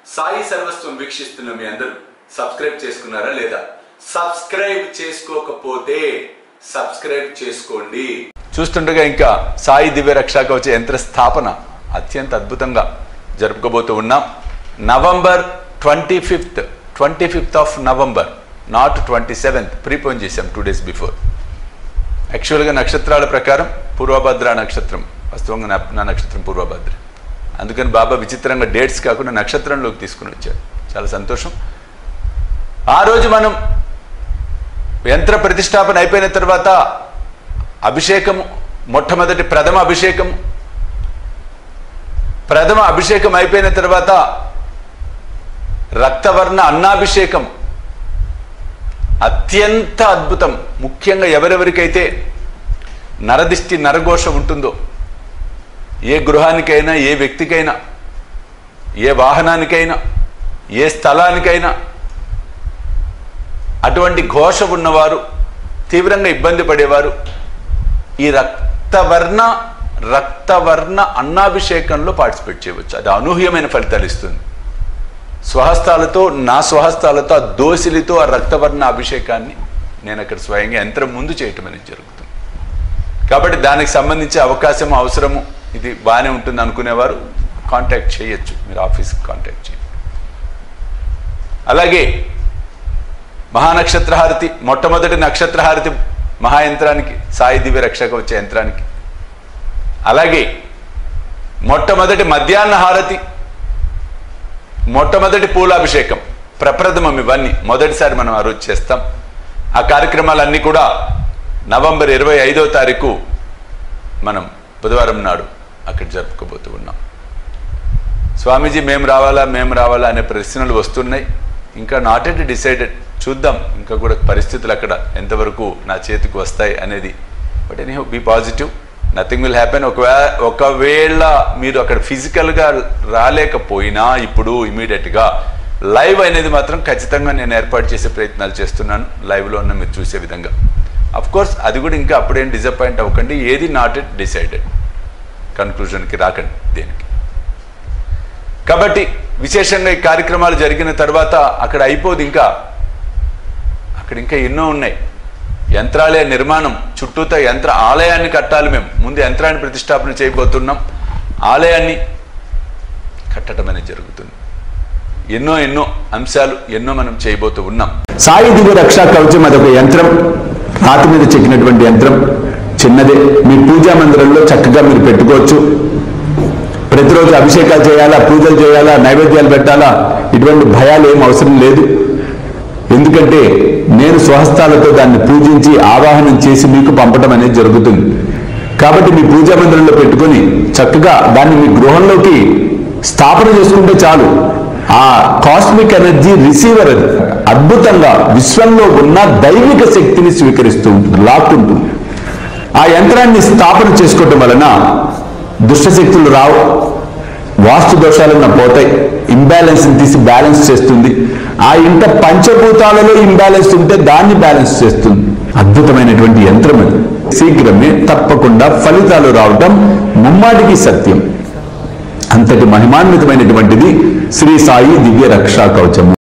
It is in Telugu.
సాయి సర్వస్వం వీక్షిస్తున్న మీ అందరూ సబ్స్క్రైబ్ చేసుకున్నారా లేదా సబ్స్క్రైబ్ చేసుకోకపోతే సబ్స్క్రైబ్ చేసుకోండి చూస్తుండగా ఇంకా సాయి దివ్య రక్షా కవచ యంత్ర స్థాపన అత్యంత అద్భుతంగా జరుపుకోబోతూ ఉన్నాం November twenty fifth twenty fifth of November not twenty seventh prepone చేశాం టూ డేస్ బిఫోర్ యాక్చువల్గా నక్షత్రాల ప్రకారం పూర్వభద్ర నక్షత్రం వాస్తవంగా నా- నా నక్షత్రం పూర్వభద్ర అందుకని బాబా విచిత్రంగా డేట్స్ కాకుండా నక్షత్రంలోకి తీసుకుని వచ్చాడు చాలా సంతోషం ఆ రోజు మనం యంత్ర ప్రతిష్టాపన అయిపోయిన తర్వాత అభిషేకము మొట్టమొదటి ప్రథమ అభిషేకం ప్రథమ అభిషేకం అయిపోయిన తర్వాత రక్తవర్ణ అన్నాభిషేకం అత్యంత అద్భుతం ముఖ్యంగా ఎవరెవరికైతే నరదిష్టి నరఘోష ఉంటుందో ఏ గృహానికైనా ఏ వ్యక్తికైనా ఏ వాహనానికైనా ఏ స్థలానికైనా అటువంటి ఘోష ఉన్నవారు తీవ్రంగా ఇబ్బంది పడేవారు ఈ రక్తవర్ణ రక్తవర్ణ అన్నాభిషేకంలో పార్టిసిపేట్ చేయవచ్చు అది అనూహ్యమైన ఫలితాలు ఇస్తుంది స్వహస్తాలతో నా స్వహస్తాలతో ఆ దోసిలితో ఆ రక్తవర్ణ అభిషేకాన్ని నేను అక్కడ స్వయంగా యంత్రం ముందు చేయటం అనేది జరుగుతుంది కాబట్టి దానికి సంబంధించి అవకాశం అవసరము ఇది బాగానే ఉంటుంది అనుకునేవారు కాంటాక్ట్ చేయొచ్చు మీరు ఆఫీస్కి కాంటాక్ట్ చేయండి అలాగే మహానక్షత్రహారతి మొట్టమొదటి నక్షత్రహారతి మహాయంత్రానికి సాయి దివ్య రక్షక వచ్చే యంత్రానికి అలాగే మొట్టమొదటి మధ్యాహ్న హారతి మొట్టమొదటి పూలాభిషేకం ప్రప్రథమం ఇవన్నీ మొదటిసారి మనం ఆ రోజు చేస్తాం ఆ కార్యక్రమాలన్నీ కూడా నవంబర్ ఇరవై ఐదో తారీఖు మనం బుధవారం నాడు అక్కడ జరుపుకోబోతూ ఉన్నాం స్వామీజీ మేము రావాలా మేము రావాలా అనే ప్రశ్నలు వస్తున్నాయి ఇంకా నాట్ ఎట్ డిసైడెడ్ చూద్దాం ఇంకా కూడా పరిస్థితులు అక్కడ ఎంతవరకు నా చేతికి వస్తాయి అనేది but any be positive nothing will happen ఒకవేళ ఒకవేళ మీరు అక్కడ ఫిజికల్గా రాలేకపోయినా ఇప్పుడు ఇమీడియట్గా లైవ్ అనేది మాత్రం ఖచ్చితంగా నేను ఏర్పాటు చేసే ప్రయత్నాలు చేస్తున్నాను లైవ్లో ఉన్న మీరు చూసే విధంగా అఫ్ కోర్స్ అది కూడా ఇంకా అప్పుడేం డిసప్పాయింట్ అవ్వకండి ఏది నాట్ ఎట్ డిసైడెడ్ కన్క్లూజన్కి రాకండి దేనికి కాబట్టి విశేషంగా ఈ కార్యక్రమాలు జరిగిన తర్వాత అక్కడ అయిపోదు ఇంకా అక్కడ ఇంకా ఎన్నో ఉన్నాయి యంత్రాలయ నిర్మాణం చుట్టూతా యంత్ర ఆలయాన్ని కట్టాలి మేము ముందు యంత్రాన్ని ప్రతిష్టాపన చేయబోతున్నాం ఆలయాన్ని కట్టడం అనేది జరుగుతుంది ఎన్నో ఎన్నో అంశాలు ఎన్నో మనం చేయబోతూ ఉన్నాం సాయి దివ్య రక్షా కవచం అదొక యంత్రం రాతి మీద చెక్కినటువంటి యంత్రం చిన్నదే మీ పూజా మందిరంలో చక్కగా మీరు పెట్టుకోవచ్చు ప్రతిరోజు అభిషేకాలు చేయాలా పూజలు చేయాలా నైవేద్యాలు పెట్టాలా ఇటువంటి భయాలు ఏం అవసరం లేదు ఎందుకంటే నేను స్వహస్తాలతో దాన్ని పూజించి ఆవాహనం చేసి మీకు పంపడం అనేది జరుగుతుంది కాబట్టి మీ పూజా మందిరంలో పెట్టుకొని చక్కగా దాన్ని మీ గృహంలోకి స్థాపన చేసుకుంటే చాలు ఆ కాస్మిక్ ఎనర్జీ రిసీవర్ అది అద్భుతంగా విశ్వంలో ఉన్న దైవిక శక్తిని స్వీకరిస్తూ ఉంటుంది లాక్కుంటుంది ఆ యంత్రాన్ని స్థాపన చేసుకోవటం వలన దుష్టశక్తులు రావు వాస్తు దోషాలన్న పోతాయి ఇంబ్యాలెన్స్ తీసి బ్యాలెన్స్ చేస్తుంది ఆ ఇంట పంచభూతాలలో ఇంబ్యాలెన్స్ ఉంటే దాన్ని బ్యాలెన్స్ చేస్తుంది అద్భుతమైనటువంటి యంత్రం అది శీఘ్రమే తప్పకుండా ఫలితాలు రావటం ముమ్మాటికి సత్యం అంతటి మహిమాన్వితమైనటువంటిది శ్రీ సాయి దివ్య రక్షా కవచము